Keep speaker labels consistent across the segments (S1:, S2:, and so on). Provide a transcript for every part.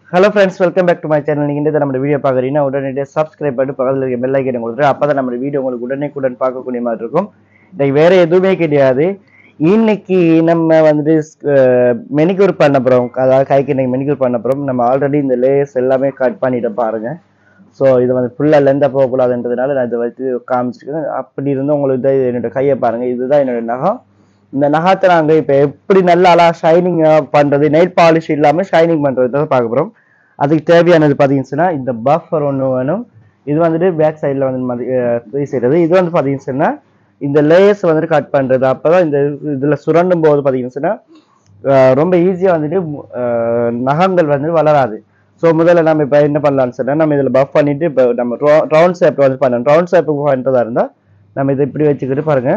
S1: hello friends welcome back to my channel நீங்கள் இந்த நம்ம வீடியோ பார்க்குறீங்கன்னா உடனடியாக சப்ஸ்கிரைப் பண்ணி பக்கத்தில் இருக்க பெல் ஐக்கனை கொடுத்துட்டு அப்போ தான் நம்ம வீடியோ உங்களுக்கு உடனே பார்க்கக்கூடிய மாதிரி இருக்கும் இன்னைக்கு வேற எதுவுமே கிடையாது இன்னைக்கு நம்ம வந்துட்டு மெனிக்யூர் பண்ண போகிறோம் அதாவது கைக்கு இன்னைக்கு மெனிக்யூர் பண்ண போகிறோம் நம்ம ஆல்ரெடி இந்த லேயர்ஸ் எல்லாமே கட் பண்ணிட்டு பாருங்க ஸோ இது வந்து ஃபுல்லாக லெந்தாக போகக்கூடாதுன்றதுனால நான் இதை வச்சு காமிச்சிருக்கேன் அப்படி இருந்து உங்களுக்கு இதை என்னோட கையை பாருங்க இதுதான் என்னோட நகம் இந்த நகத்தை நாங்கள் இப்போ எப்படி நல்லா அழகா ஷைனிங் பண்ணுறது நெயில் பாலிஷ் இல்லாமல் ஷைனிங் பண்ணுறது தான் பார்க்க போகிறோம் அதுக்கு தேவையானது பார்த்தீங்கன்னா இந்த பஃபர் ஒன்று வேணும் இது வந்துட்டு பேக் சைடில் வந்து மதி த்ரீ செய்கிறது இது வந்து பார்த்தீங்கன்னா இந்த லேயர்ஸ் வந்துட்டு கட் பண்ணுறது அப்போ தான் இந்த இதில் சுரண்டும் போது பார்த்தீங்கன்னா ரொம்ப ஈஸியாக வந்துட்டு அஹ், நகங்கள் வந்து வளராது ஸோ முதல்ல நம்ம இப்போ என்ன பண்ணலாம்னு சொன்னால் நம்ம இதில் பஃப் பண்ணிட்டு இப்போ நம்ம ரவுண்ட் ஷேப் வந்து பண்ணணும் ரவுண்ட் ஷேப்புக்கு பண்ணுறதா இருந்தால் நம்ம இதை இப்படி வச்சுக்கிட்டு பாருங்க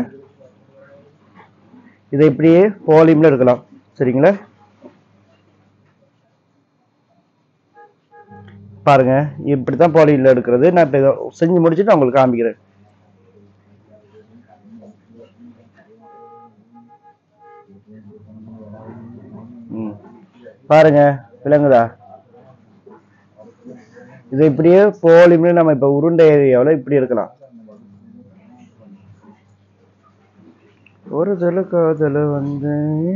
S1: இதை இப்படியே வால்யூமில் எடுக்கலாம் சரிங்களா பாருங்க இப்படி தான் பாலியில் எடுக்கிறது நான் இப்போ இதை செஞ்சு முடிச்சுட்டு உங்களுக்கு காமிக்கிறேன் ம் பாருங்க விளங்குதா இது இப்படியே போலியுமே நம்ம இப்ப உருண்டை ஏரியாவில் இப்படி இருக்கலாம் ஒரு தல காதல வந்து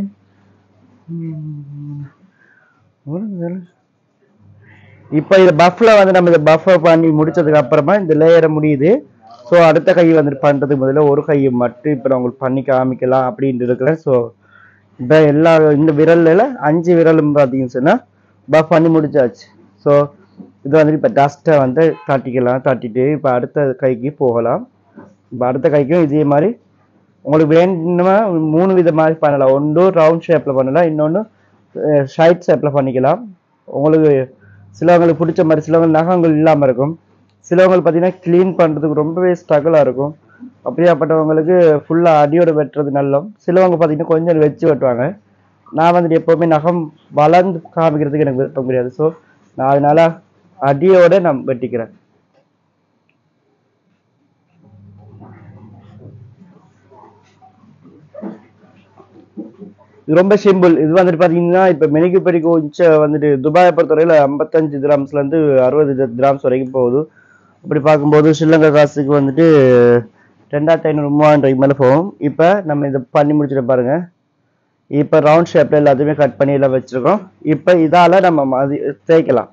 S1: ம், ஒரு தல இப்ப இந்த பஃப்ல வந்து நம்ம இந்த பஃப் பண்ணி முடிச்சதுக்கு அப்புறமா இந்த லேயரை முடியுது ஸோ அடுத்த கை வந்துட்டு பண்றதுக்கு முதல்ல ஒரு கையை மட்டும் இப்ப நான் உங்களுக்கு பண்ணி காமிக்கலாம் அப்படின்ட்டு இருக்கிறேன் ஸோ இப்போ எல்லா இந்த விரல்ல அஞ்சு விரலும் பார்த்தீங்கன்னு சொன்னா பஃப் பண்ணி முடிச்சாச்சு ஸோ இது வந்துட்டு இப்போ டஸ்ட்டை வந்து தட்டிக்கலாம் தட்டிட்டு இப்போ அடுத்த கைக்கு போகலாம் இப்போ அடுத்த கைக்கும் இதே மாதிரி உங்களுக்கு வேணுமா மூணு வித மாதிரி பண்ணலாம் ஒன்று ரவுண்ட் ஷேப்பில் பண்ணலாம் இன்னொன்று ஷைட் ஷேப்பில் பண்ணிக்கலாம் உங்களுக்கு சிலவங்களுக்கு பிடிச்ச மாதிரி சிலவங்க நகங்கள் இல்லாமல் இருக்கும் சிலவங்களுக்கு பார்த்தீங்கன்னா க்ளீன் பண்ணுறதுக்கு ரொம்பவே ஸ்ட்ரகிளாக இருக்கும் அப்படியாப்பட்டவங்களுக்கு ஃபுல்லாக அடியோட வெட்டுறது நல்லம் சிலவங்க பார்த்தீங்கன்னா கொஞ்சம் வச்சு வெட்டுவாங்க நான் வந்துட்டு எப்போவுமே நகம் வளர்ந்து காமிக்கிறதுக்கு எனக்கு விருப்பம் கிடையாது ஸோ நான் அதனால அடியோட நான் வெட்டிக்கிறேன் இது ரொம்ப சிம்பிள் இது வந்துட்டு பாத்தீங்கன்னா இப்ப மெனிக்கு பெரிக்கு கொஞ்சம் வந்துட்டு துபாயை பொறுத்தவரையில ஐம்பத்தஞ்சு கிராம்ஸ்ல இருந்து அறுபது கிராம்ஸ் வரைக்கும் போகுது அப்படி பார்க்கும்போது ஸ்ரீலங்கா காசுக்கு வந்துட்டு ரெண்டாயிரத்தி ஐநூறு மூவாயிரம் ரூபாய்க்கு மேலே போகும் இப்போ நம்ம இதை பண்ணி முடிச்சுட்டு பாருங்க இப்போ ரவுண்ட் ஷேப்ல எல்லாத்தையுமே கட் பண்ணி எல்லாம் வச்சிருக்கோம் இப்போ இதால நம்ம மதி தேய்க்கலாம்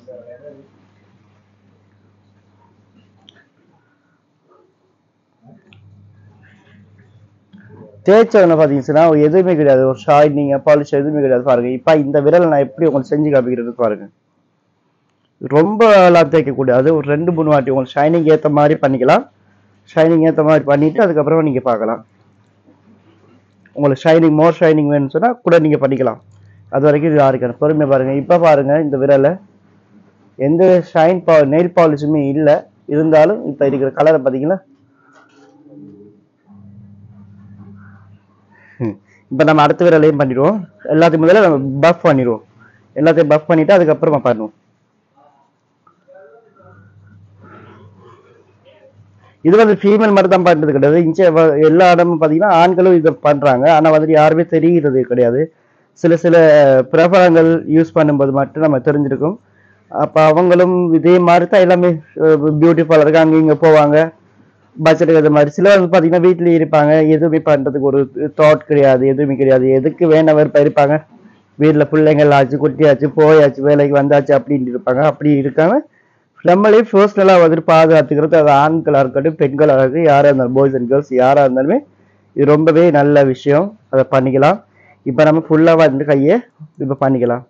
S1: தேய்ச்சவன பார்த்தீங்கன்னா எதுவுமே கிடையாது ஒரு ஷைனிங் பாலிஷ் எதுவுமே கிடையாது பாருங்க இப்போ இந்த விரலை நான் எப்படி உங்களுக்கு செஞ்சு காமிக்கிறது பாருங்க ரொம்ப எல்லாம் தேய்க்கக்கூடாது ஒரு ரெண்டு மூணு வாட்டி உங்களுக்கு ஷைனிங் ஏற்ற மாதிரி பண்ணிக்கலாம் ஷைனிங் ஏற்ற மாதிரி பண்ணிட்டு அதுக்கப்புறமா நீங்கள் பார்க்கலாம் உங்களுக்கு ஷைனிங் மோர் ஷைனிங் வேணும்னு சொன்னால் கூட நீங்கள் பண்ணிக்கலாம் அது வரைக்கும் இது யாருக்கான பொறுமை பாருங்க இப்போ பாருங்க இந்த விரலை எந்த ஷைன் பா நெயில் பாலிஷுமே இல்லை இருந்தாலும் இப்போ இருக்கிற கலரை பார்த்தீங்களா இப்போ நம்ம அடுத்த விரலையும் பண்ணிடுவோம் எல்லாத்தையும் முதல்ல நம்ம பஃப் பண்ணிடுவோம் எல்லாத்தையும் பஃப் பண்ணிட்டு அதுக்கப்புறமா பண்ணுவோம் இது வந்து ஃபீமேல் மட்டும் தான் பண்றது கிடையாது இங்கே வ- எல்லா இடமும் பார்த்தீங்கன்னா ஆண்களும் இதை பண்றாங்க ஆனால் வந்துட்டு யாருமே தெரிகிறது கிடையாது சில சில பிரபலங்கள் யூஸ் பண்ணும்போது மட்டும் நம்ம தெரிஞ்சிருக்கும் அப்போ அவங்களும் இதே மாதிரி தான் எல்லாமே பியூட்டி பார்லருக்கு அங்கே இங்கே போவாங்க பட்ஜெட்டுக்கு அது மாதிரி சிலர் வந்து பார்த்தீங்கன்னா வீட்டிலேயே இருப்பாங்க எதுவுமே பண்ணுறதுக்கு ஒரு தாட் கிடையாது எதுவுமே கிடையாது எதுக்கு வேண வெறுப்பா இருப்பாங்க வீட்டில் பிள்ளைங்கள் ஆச்சு குட்டியாச்சு போயாச்சு வேலைக்கு வந்தாச்சு அப்படின்ட்டு இருப்பாங்க அப்படி இருக்காங்க நம்மளே பர்சனலாக வந்துட்டு பாதுகாத்துக்கிறது அது ஆண்களாக இருக்கட்டும் பெண்களாக இருக்கட்டும் யாராக இருந்தாலும் பாய்ஸ் அண்ட் கேர்ள்ஸ் யாராக இருந்தாலுமே இது ரொம்பவே நல்ல விஷயம் அதை பண்ணிக்கலாம் இப்போ நம்ம ஃபுல்லாக வந்து கையை இப்போ பண்ணிக்கலாம்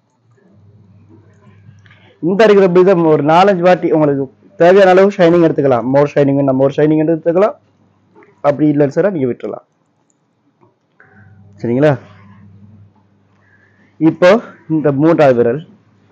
S1: இந்த இருக்கிற விதம் ஒரு நாலஞ்சு வாட்டி உங்களுக்கு தேவையான அளவு ஷைனிங் எடுத்துக்கலாம் மோர் ஷைனிங் நம்ம மோர் ஷைனிங் எடுத்துக்கலாம் அப்படி இல்லைன்னு சார் நீங்கள் விட்டுறலாம் சரிங்களா இப்போ இந்த மூன்றாவது விரல்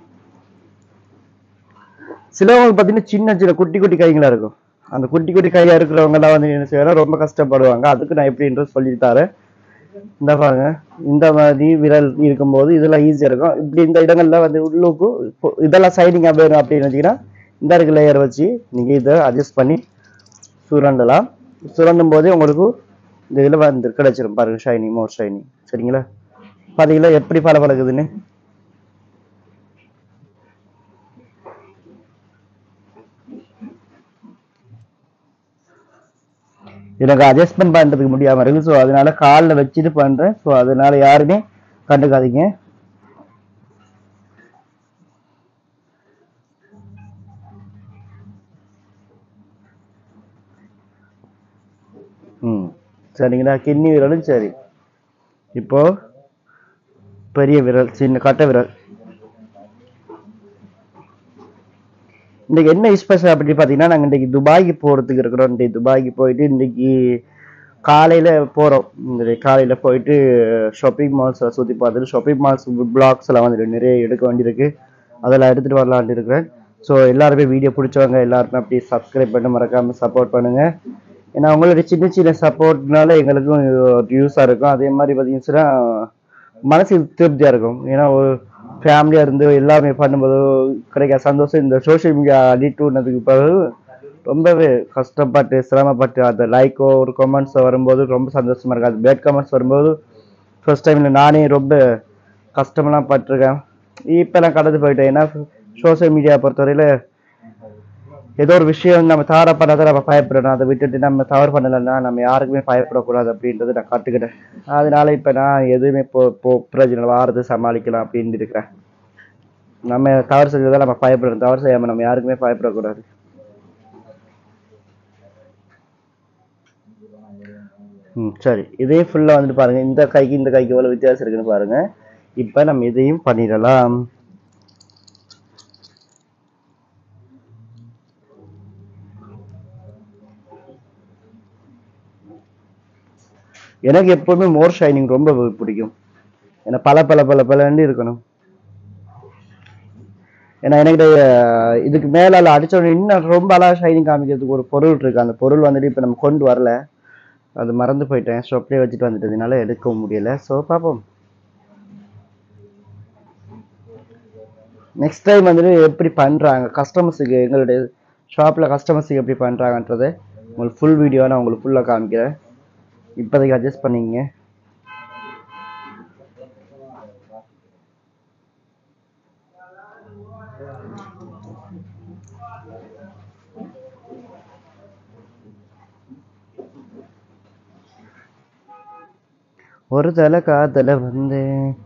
S1: சிலவங்க பார்த்தீங்கன்னா சின்ன சின்ன குட்டி குட்டி கைங்களா இருக்கும் அந்த குட்டி குட்டி கையா இருக்கிறவங்க எல்லாம் வந்து என்ன செய்வாங்க ரொம்ப கஷ்டப்படுவாங்க அதுக்கு நான் எப்படின்றது சொல்லி தரேன் இந்த பாருங்க இந்த மாதிரி விரல் இருக்கும்போது இதெல்லாம் ஈஸியா இருக்கும் இப்படி இந்த இடங்கள்ல வந்து உள்ளுக்கு இப்போ இதெல்லாம் சைடிங்கா வேணும் அப்படின்னு வச்சீங்கன்னா இந்த இருக்க லேயர் வச்சு நீங்க இதை அட்ஜஸ்ட் பண்ணி சுரண்டலாம் சுரண்டும் போதே உங்களுக்கு இந்த இதில் வந்து கிடைச்சிரும் பாருங்க ஷைனிங் மோர் ஷைனிங் சரிங்களா பார்த்தீங்களா எப்படி பல பழகுதுன்னு எனக்கு அட்ஜஸ்ட்மெண்ட் பண்ணுறதுக்கு முடியாமல் இருக்குது ஸோ அதனால காலில் வச்சுட்டு பண்ணுறேன் ஸோ அதனால யாருமே கண்டுக்காதீங்க ம் சரிங்களா கிண்ணி விரலும் சரி இப்போ பெரிய விரல் சின்ன கட்டை விரல் இன்னைக்கு என்ன ஸ்பெஷல் அப்படி பார்த்தீங்கன்னா நாங்கள் இன்னைக்கு துபாய்க்கு போகிறதுக்கு இருக்கிறோம் இன்னைக்கு துபாய்க்கு போயிட்டு இன்னைக்கு காலையில் போகிறோம் இந்த காலையில் போயிட்டு ஷாப்பிங் மால்ஸில் சுற்றி பார்த்துட்டு ஷாப்பிங் மால்ஸ் பிளாக்ஸ் எல்லாம் வந்துட்டு நிறைய எடுக்க வேண்டியிருக்கு அதெல்லாம் எடுத்துகிட்டு வரலான்ட்டு இருக்கிறேன் ஸோ எல்லாருமே வீடியோ பிடிச்சவங்க எல்லாருமே அப்படியே சப்ஸ்கிரைப் பண்ணி மறக்காமல் சப்போர்ட் பண்ணுங்கள் ஏன்னா உங்களுடைய சின்ன சின்ன சப்போர்ட்னால எங்களுக்கும் யூஸாக இருக்கும் அதே மாதிரி பார்த்தீங்கன்னா மனசுக்கு திருப்தியாக இருக்கும் ஏன்னா ஒரு ஃபேமிலியாக இருந்து எல்லாமே பண்ணும்போது கிடைக்கிற சந்தோஷம் இந்த சோஷியல் மீடியா அடிக்ட்னதுக்கு பிறகு ரொம்பவே கஷ்டப்பட்டு சிரமப்பட்டு அந்த லைக்கோ ஒரு கமெண்ட்ஸோ வரும்போது ரொம்ப சந்தோஷமா இருக்கு அது பேட் கமெண்ட்ஸ் வரும்போது ஃபர்ஸ்ட் டைமில் நானே ரொம்ப கஷ்டமெல்லாம் பட்டிருக்கேன் இப்போலாம் கடந்து போயிட்டேன் ஏன்னா சோஷியல் மீடியா பொறுத்தவரையில் ஏதோ ஒரு விஷயம் நம்ம தவற பண்ணாத நம்ம பயப்படணும் அதை விட்டுட்டு நம்ம தவறு பண்ணலைன்னா நம்ம யாருக்குமே பயப்படக்கூடாது அப்படின்றத நான் கற்றுக்கிட்டேன் அதனால இப்போ நான் எதுவுமே இப்போ இப்போ பிரச்சனை வாரது சமாளிக்கலாம் அப்படின்னு இருக்கிறேன் நம்ம தவறு செஞ்சதை நம்ம பயப்படணும் தவறு செய்யாமல் நம்ம யாருக்குமே பயப்படக்கூடாது ம் சரி இதே ஃபுல்லாக வந்துட்டு பாருங்க இந்த கைக்கு இந்த கைக்கு எவ்வளோ வித்தியாசம் இருக்குன்னு பாருங்க இப்போ நம்ம இதையும் பண்ணிடலாம் எனக்கு எப்பவுமே மோர் ஷைனிங் ரொம்ப பிடிக்கும் ஏன்னா பல பல பல பலன்னு இருக்கணும் ஏன்னா எனக்கு அஹ், இதுக்கு மேலால அடிச்ச உடனே இன்னும் ரொம்ப அழகா ஷைனிங் காமிக்கிறதுக்கு ஒரு பொருள் இருக்கு அந்த பொருள் வந்துட்டு இப்போ நம்ம கொண்டு வரல அது மறந்து போயிட்டேன் ஸோ அப்படியே வச்சுட்டு வந்துட்டதுனால எடுக்கவும் முடியல ஸோ பார்ப்போம் நெக்ஸ்ட் டைம் வந்துட்டு எப்படி பண்றாங்க கஸ்டமர்ஸுக்கு எங்களுடைய ஷாப்ல கஸ்டமர்ஸுக்கு எப்படி பண்றாங்கன்றதை உங்களுக்கு ஃபுல் வீடியோ நான் உங்களுக்கு ஃபுல்லாக காமிக்கிறேன் இப்போதைக்கு அட்ஜஸ்ட் பண்ணிக்கங்க ஒரு தலை காதல வந்து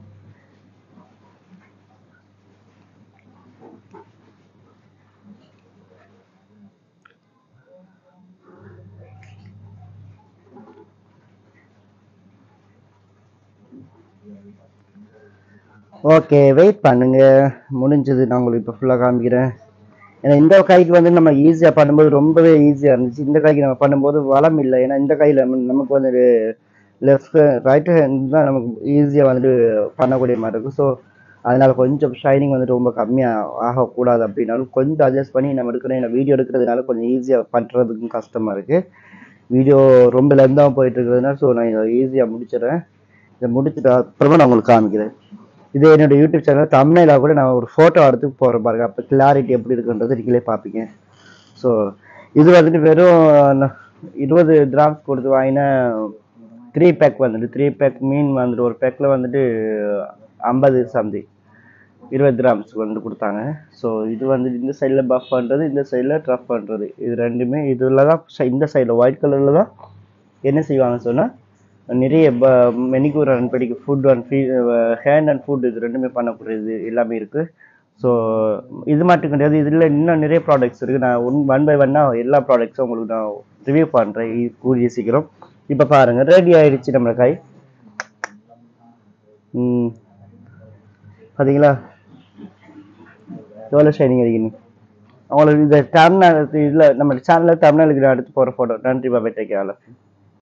S1: ஓகே வெயிட் பண்ணுங்க முடிஞ்சது நான் உங்களுக்கு இப்போ ஃபுல்லாக காமிக்கிறேன் ஏன்னா இந்த கைக்கு வந்து நம்ம ஈஸியாக பண்ணும்போது ரொம்பவே ஈஸியாக இருந்துச்சு இந்த கைக்கு நம்ம பண்ணும்போது வளம் இல்லை ஏன்னா இந்த கையில் நமக்கு வந்து லெஃப்ட் ரைட் ஹேண்ட் தான் நமக்கு ஈஸியாக வந்துட்டு பண்ணக்கூடிய மாதிரி இருக்கும் ஸோ அதனால கொஞ்சம் ஷைனிங் வந்துட்டு ரொம்ப கம்மியாக ஆகக்கூடாது அப்படின்னாலும் கொஞ்சம் அட்ஜஸ்ட் பண்ணி நம்ம எடுக்கிற இந்த வீடியோ எடுக்கிறதுனால கொஞ்சம் ஈஸியாக பண்ணுறதுக்கும் கஷ்டமாக இருக்குது வீடியோ ரொம்ப லெந்தாக போயிட்டு இருக்கிறதுனால ஸோ நான் இதை ஈஸியாக முடிச்சிடுறேன் இதை முடிச்சிட்டு அப்புறமா நான் உங்களுக்கு காமிக்கிறேன் இது என்னோட யூடியூப் சேனல் தமிழில் கூட நான் ஒரு ஃபோட்டோ எடுத்து போகிறேன் பாருங்க அப்போ கிளாரிட்டி எப்படி இருக்குன்றது நீங்களே பார்ப்பீங்க ஸோ இது வந்துட்டு வெறும் ந- இருபது கிராம்ஸ் கொடுத்து வாங்கின த்ரீ பேக் வந்துட்டு த்ரீ பேக் மீன் வந்துட்டு ஒரு பேக்கில் வந்துட்டு ஐம்பது சம்திங் இருபது கிராம்ஸ் வந்து கொடுத்தாங்க ஸோ இது வந்து இந்த சைடில் பஃப் பண்ணுறது இந்த சைடில் ட்ரஃப் பண்ணுறது இது ரெண்டுமே இதில் தான் சை- இந்த சைடில் ஒயிட் கலரில் தான் என்ன செய்வாங்கன்னு சொன்னால் நிறைய manicure and pedicure foot and ஃபீ ஹேண்ட் அண்ட் ஃபுட் இது ரெண்டுமே பண்ணக்கூடியது எல்லாமே இருக்குது ஸோ இது மட்டும் கிடையாது இதில் இன்னும் நிறைய ப்ராடக்ட்ஸ் இருக்குது நான் ஒன் ஒன் பை ஒன்னாக எல்லா ப்ராடக்ட்ஸும் உங்களுக்கு நான் ரிவ்யூ பண்ணுறேன் கூடிய சீக்கிரம் இப்போ பாருங்கள் ரெடி ஆயிடுச்சு நம்ம கை ம் பார்த்தீங்களா எவ்வளோ ஷைனிங் அடிக்கணும் அவங்களுக்கு இந்த தமிழ்நாடு இதில் நம்ம சேனலில் தமிழ்நாடுக்கு நான் எடுத்து போகிற ஃபோட்டோ நன்றி பாபா டேக்